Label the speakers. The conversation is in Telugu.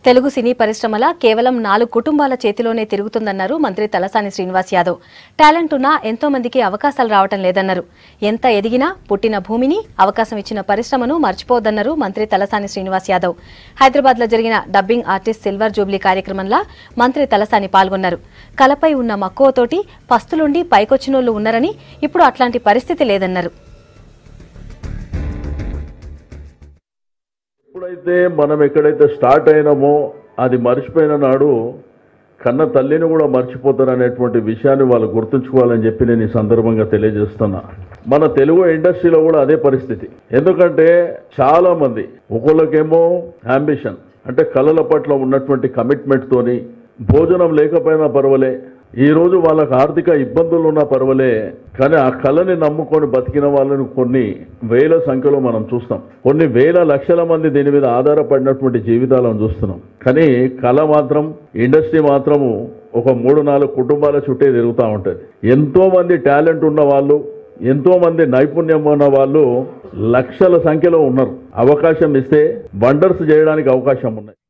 Speaker 1: తెలుగు సినీ పరిశ్రమల కేవలం నాలుగు కుటుంబాల చేతిలోనే తిరుగుతుందన్నారు మంత్రి తలసాని శ్రీనివాస్ యాదవ్ టాలెంట్ ఉన్నా ఎంతో మందికి అవకాశాలు రావటం లేదన్నారు ఎంత ఎదిగినా పుట్టిన భూమిని అవకాశం ఇచ్చిన పరిశ్రమను మర్చిపోవద్దన్నారు మంత్రి తలసాని శ్రీనివాస్ యాదవ్ హైదరాబాద్ లో జరిగిన డబ్బింగ్ ఆర్టిస్ట్ సిల్వర్ జూబ్లీ కార్యక్రమంలో మంత్రి తలసాని పాల్గొన్నారు కలపై ఉన్న మక్కువతోటి పస్తులుండి పైకొచ్చినోళ్లు ఉన్నారని ఇప్పుడు అట్లాంటి పరిస్థితి లేదన్నారు
Speaker 2: ఎప్పుడైతే మనం ఎక్కడైతే స్టార్ట్ అయినామో అది మర్చిపోయిన నాడు కన్న తల్లిని కూడా మర్చిపోతారు అనేటువంటి విషయాన్ని వాళ్ళు గుర్తుంచుకోవాలని చెప్పి నేను ఈ సందర్భంగా తెలియజేస్తున్నా మన తెలుగు ఇండస్ట్రీలో కూడా అదే పరిస్థితి ఎందుకంటే చాలా మంది ఒకళ్ళకేమో అంబిషన్ అంటే కళల పట్ల ఉన్నటువంటి కమిట్మెంట్ తోని భోజనం లేకపోయినా పర్వాలే ఈ రోజు వాళ్ళకు ఆర్థిక ఇబ్బందులు ఉన్నా పర్వాలే కానీ ఆ కళని నమ్ముకొని బతికిన వాళ్ళని కొన్ని వేల సంఖ్యలో మనం చూస్తాం కొన్ని వేల లక్షల మంది దీని మీద ఆధారపడినటువంటి జీవితాలను చూస్తున్నాం కానీ కళ మాత్రం ఇండస్ట్రీ మాత్రము ఒక మూడు నాలుగు కుటుంబాల చుట్టే తిరుగుతూ ఉంటుంది ఎంతో మంది టాలెంట్ ఉన్న వాళ్ళు ఎంతో మంది నైపుణ్యం ఉన్న వాళ్ళు లక్షల సంఖ్యలో ఉన్నారు అవకాశం ఇస్తే వండర్స్ చేయడానికి అవకాశం ఉన్నాయి